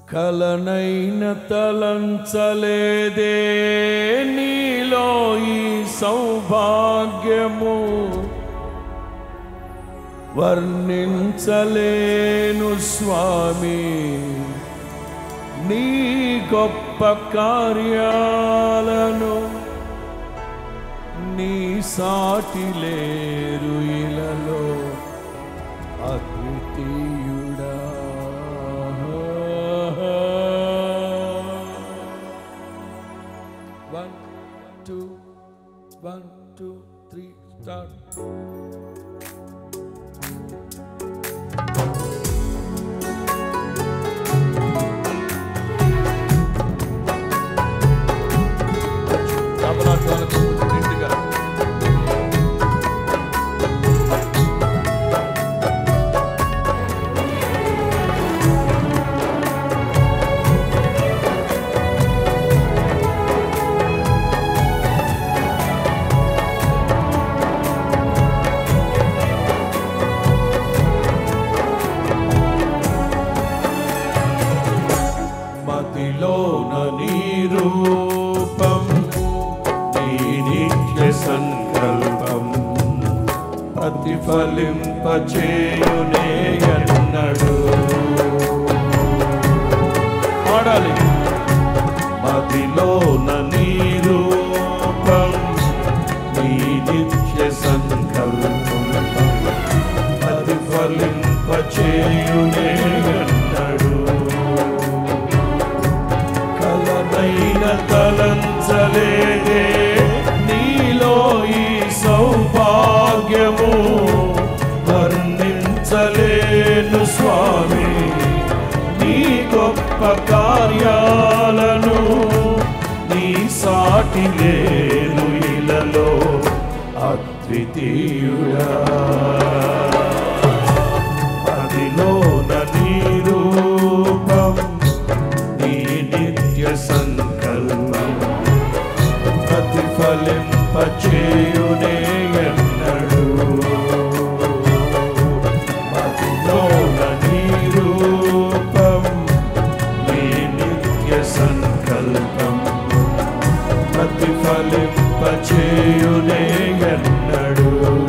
కలనైన తలంచలేదే నీలో ఈ సౌభాగ్యము వర్ణించలేను స్వామి నీ గొప్ప కార్యాలను నీ సాటి లేరు ఇలలో అద్వితీయుడా one two one two three start తబలాటాలకు నిండుగా మదిలోన నీ రూపం నీ నిత్య సంకల్పం ప్రతిఫలింపచేయునే అన్నడు పాడాలి మదిలోన నీ రూపం నీ నిత్య సంకల్పం ప్రతిఫలింపచేయునే అన్నడు కలనైన తలంచలేదే నీలో ఈ సౌభాగ్యము వర్ణించలేను స్వామి నీ గొప్ప కార్యాలను నీ సాటి లేను ఇలలో అద్వితీయుడా అదిలోన నీ రూపం నీ నిత్య సంకల్పం ప్రతిఫలింపచేయునే ఎన్నడు మదిలోన నీ రూపం నీ నిత్య సంకల్పం ప్రతిఫలింపచేయునే ఎన్నడు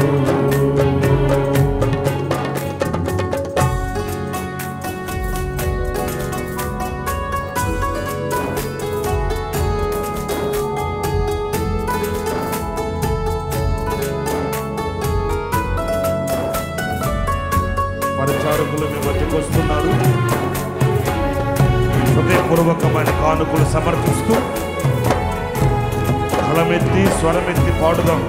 పరిచారకులు మీ మధ్యకు వస్తున్నారు హృదయపూర్వకమైన కానుకలు సమర్పిస్తూ కళమెత్తి స్వరమెత్తి పాడుదాం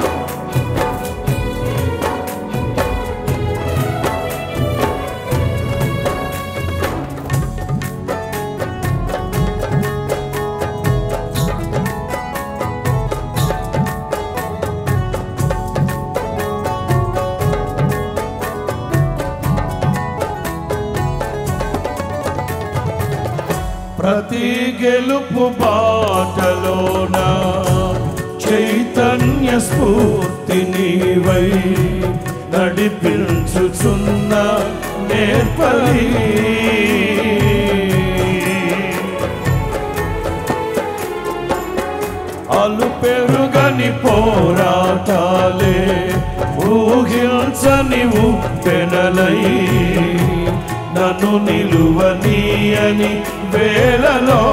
ప్రతి గెలుపు బాటలోన చైతన్య స్ఫూర్తి నీవై నడిపించుచున్న నేర్పలి అలు పెరుగని పోరాటాలే ఊహించని ఉప్పెనలై నన్ను నిలువనీయని వేళలో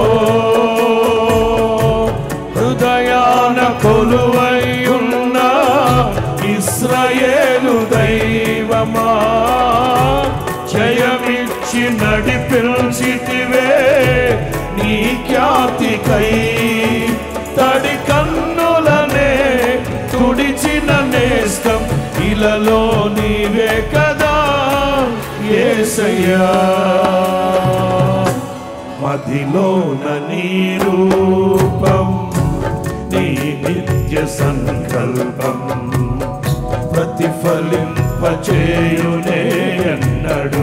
హృదయాన కొలువై ఉన్న ఇస్రాయేలు దైవమా జయమిచ్చి నడిపించితివే నీ ఖ్యాతికై తడి కన్నులనే తుడిచిన నేస్తం ఇలలో నీవే కదా ఏసయ్యా మదిలోన నీ రూపం నీ నిత్య సంకల్పం ప్రతిఫలింపచేయునే అన్నడు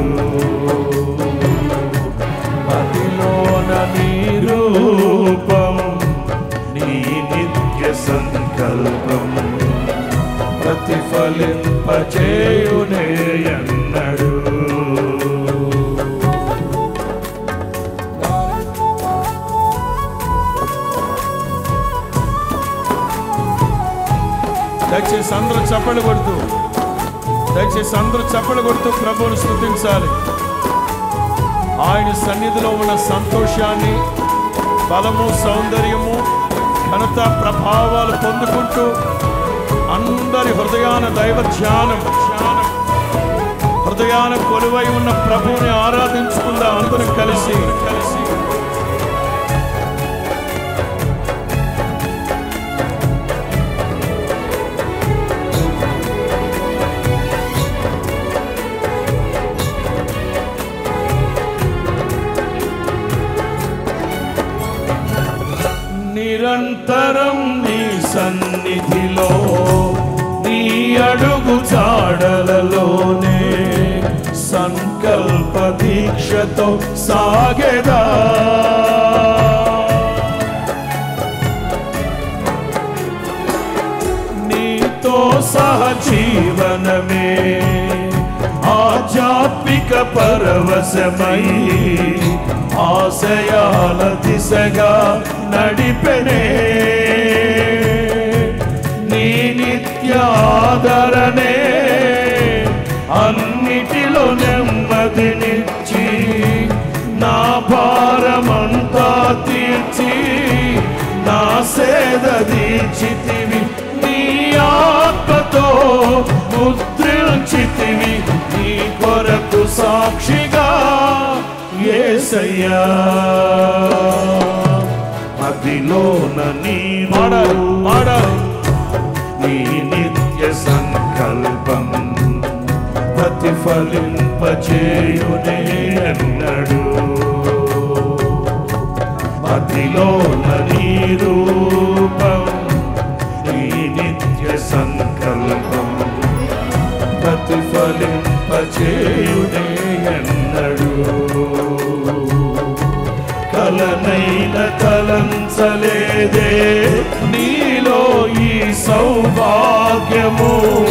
మదిలోన నీ రూపం నీ నిత్య సంకల్పం ప్రతిఫలింపచేయునే అన్నడు దయచేసి అందరూ చప్పలు కొడుతూ దయచేసి అందరూ చప్పలు కొడుతూ ప్రభువును స్థుతించాలి ఆయన సన్నిధిలో ఉన్న సంతోషాన్ని బలము సౌందర్యము ఘనత ప్రభావాలు పొందుకుంటూ అందరి హృదయాన దైవ ధ్యానం ధ్యానం హృదయాన కొలువై ఉన్న ప్రభువుని ఆరాధించుకుందాం అందరం కలిసి కలిసి నిరంతరం నీ సన్నిధిలో నీ అడుగు జాడలలోనే సంకల్ప దీక్షతో సాగెదా నీతో సహజీవనమే ఆధ్యాత్మిక పరవశమై ఆశయాల దిశగా నడిపెనే నీ నిత్యాదరణే అన్నిటిలో నెమ్మదినిచ్చి నా భారమంతా తీర్చి నా సేద తీర్చితివి నీ ఆత్మతో ముద్రించితివి నీ కొరకు సాక్షిగా ఏసయ్యా అదిలోన నీ పాడాలి, పాడాలి. నీ నిత్య సంకల్పం ప్రతిఫలింపచేయునే అన్నడు మదిలోన నీ రూపం నీ నిత్య సంకల్పం ప్రతిఫలింపచేయునే అన్నడు కలనైన కలంచలేదే నీలో ఈ సౌభాగ్యము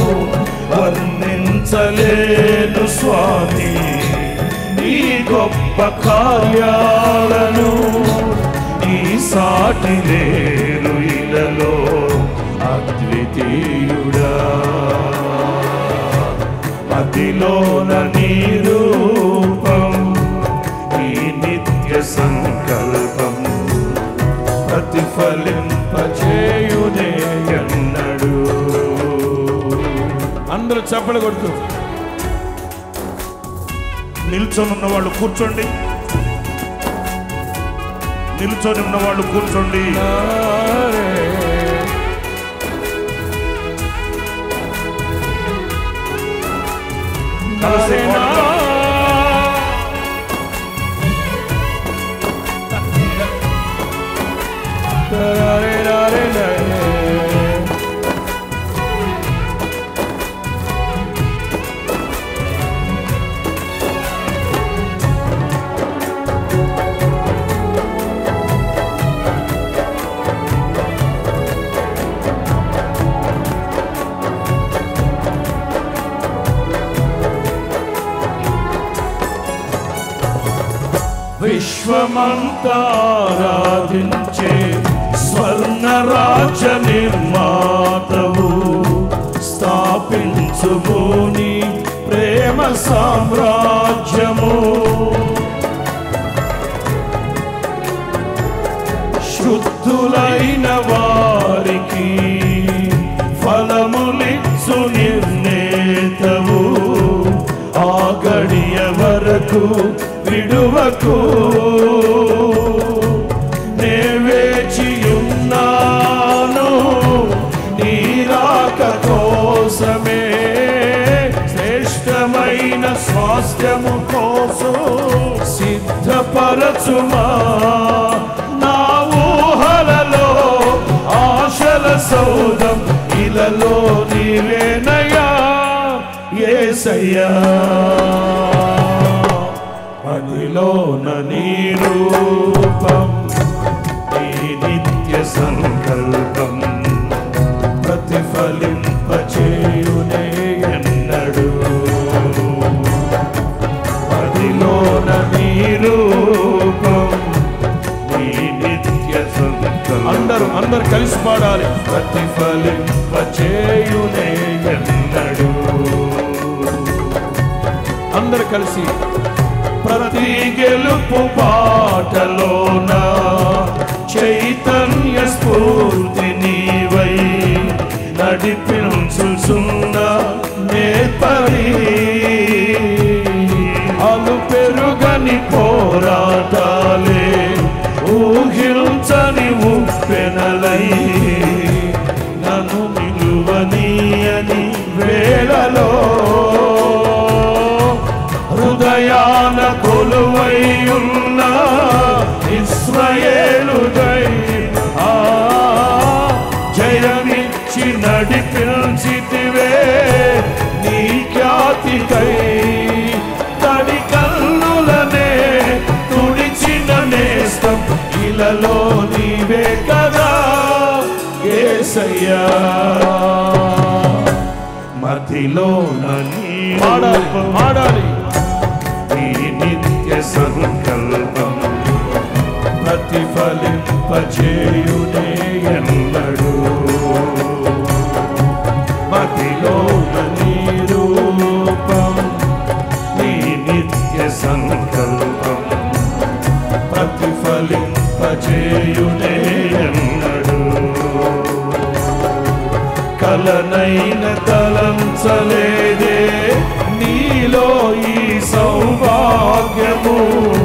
వర్ణించలేను స్వామి నీ గొప్ప కార్యాలను నీ సాటి లేరు ఇలలో అద్వితీయుడా అతిలోన నీ రూపం ఈ నిత్య సంకల్పం ప్రతిఫలింపచేయునే ఎన్నడు అందరూ చప్పలు కొడుతూ నిల్చొని ఉన్న వాళ్ళు కూర్చోండి నిల్చొని ఉన్న వాళ్ళు కూర్చోండి కలిసి పాడుదాం. విశ్వమంతా ఆరాధించే స్వర్ణ రాజ్య నిర్మాతవు స్థాపించుమోని ప్రేమ సామ్రాజ్యము శుద్ధులైన వారికి ఫలములిచ్చు నిర్ణేతవు ఆ గడియ వరకు విడువకు నే వేచియున్నాను నీరాక కోసమే శ్రేష్టమైన స్వాస్థ్యము కోసం సిద్ధపరచుమా నా ఊహలలో ఆశల సౌదం ఇలలో నీవేనయా ఏసయ్యా అదిలోన నీ రూపం నీ నిత్య సంకల్పం ప్రతిఫలింపచేయునే ఎన్నడు అదిలోన నీ రూపం నీ నిత్య సంకల్పం అందరూ అందరు కలిసి పాడాలి ప్రతిఫలింపచేయునే ఎన్నడు అందరు కలిసి ప్రతి గెలుపు బాటలోన చైతన్య స్ఫూర్తి నీవై నడిపించుచున్న నేర్పరి అలు పెరుగని పోరాటాలే ఊహించని ఉప్పెనలై నన్ను నిలువనీయని వేళలో హృదయాన కొలువై ఉన్న ఇస్రాయేలు ఆ జయమిచ్చి నడిపించితివే నీ ఖ్యాతికై తడి కన్నులనే తుడిచిన నేస్తం ఇలలో నీవే కదా ఏసయ్యా మధ్యలో నీ పాడాలి పాడాలి ఈ నిత్య సంకల్పం ప్రతిఫలింపచేయునే ఎన్నడు మదిలో నీ రూపం నీ నిత్య సంకల్పం ప్రతిఫలింపచేయునే ఎన్నడు కలనైన తలంచలేదే నీలో ఈ సౌభాగ్యము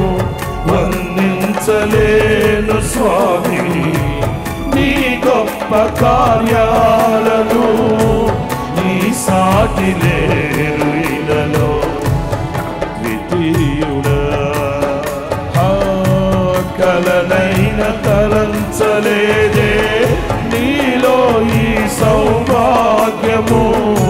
వర్ణించలేను స్వామి నీ గొప్ప కార్యాలను నీ సాటి లేరు ఇలలో ద్వితీయుడా ఆ కలనైన తలంచలేదే నీలో ఈ సౌభాగ్యము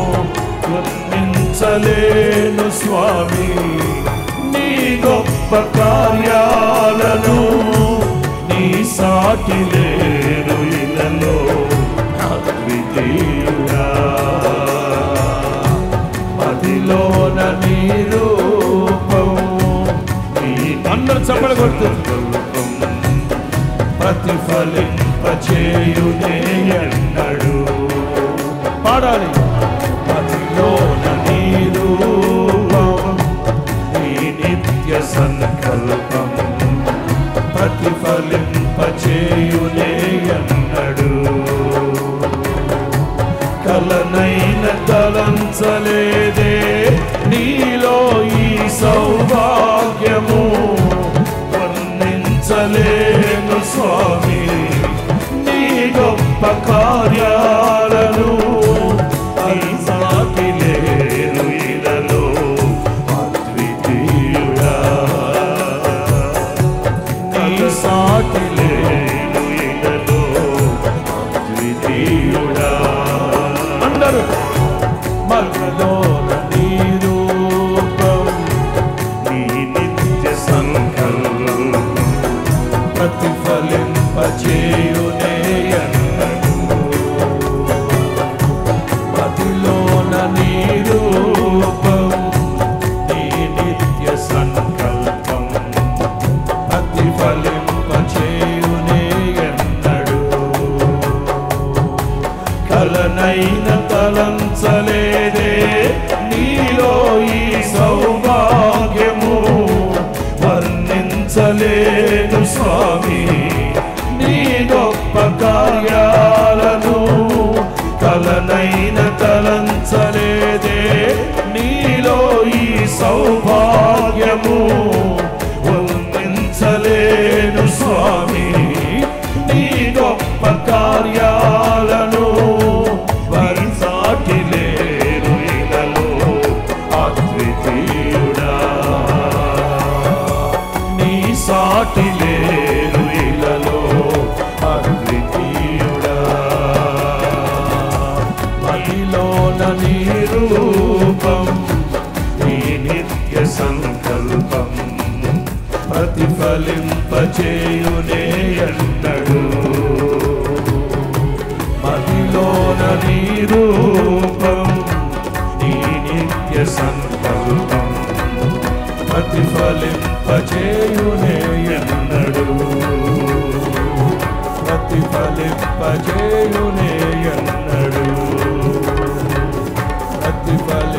వర్ణించలేను స్వామి నీ గొప్ప కార్యాలను నీ సాటి లేరు ఇలలో అద్వితీయుడా మదిలోన నీ రూపం నీ అందరూ చప్పలు కొడుతూ. ప్రతిఫలింపచేయునే ఎన్నడు పాడాలి మదిలోన నీ రూపం నీ నిత్య సంకల్పం ప్రతిఫలింపచేయునే ఎన్నడు కలనైన తలంచలేదే నీలో ఈ సౌభాగ్యము వర్ణించలేను స్వామి నీ గొప్ప కార్యాలను నీ సాటి లేరు ఇలలో అద్వితీయుడా నీ సాటి లేరు ఇలలో అద్వితీయుడా అందరూ మగలోన నీ రూపం నీ నిత్య సంకల్పం ప్రతిఫలింపచేయునే అన్నడు మదిలోన నీ రూపం నీ నిత్య సంకల్పం ప్రతిఫలింపచేయునే అన్నడు కలనైన తలంచలేదే నీలో ఈ సౌభాగ్యము వర్ణించలేను స్వామి నీ గొప్ప కార్యాలను కలనైన తలంచలేదే నీలో ఈ సౌభాగ్యము వర్ణించలేను స్వామి నీ గొప్ప కార్యాలను వారి సాటి లేరు ఇలలో అద్వితీయుడా నీ సాటి లేరు ఇలలో అద్వితీయుడా మదిలోన నీ రూపం నీ నిత్య సంకల్పం ప్రతిఫలింపచేయునే అన్నడు మదిలోన నీ రూపం నీ నిత్య సంకల్పం ప్రతిఫలింపచేయునే ఎన్నడు ప్రతిఫలింపజేయునే ఎన్నడు ప్రతిఫలింపజేయునే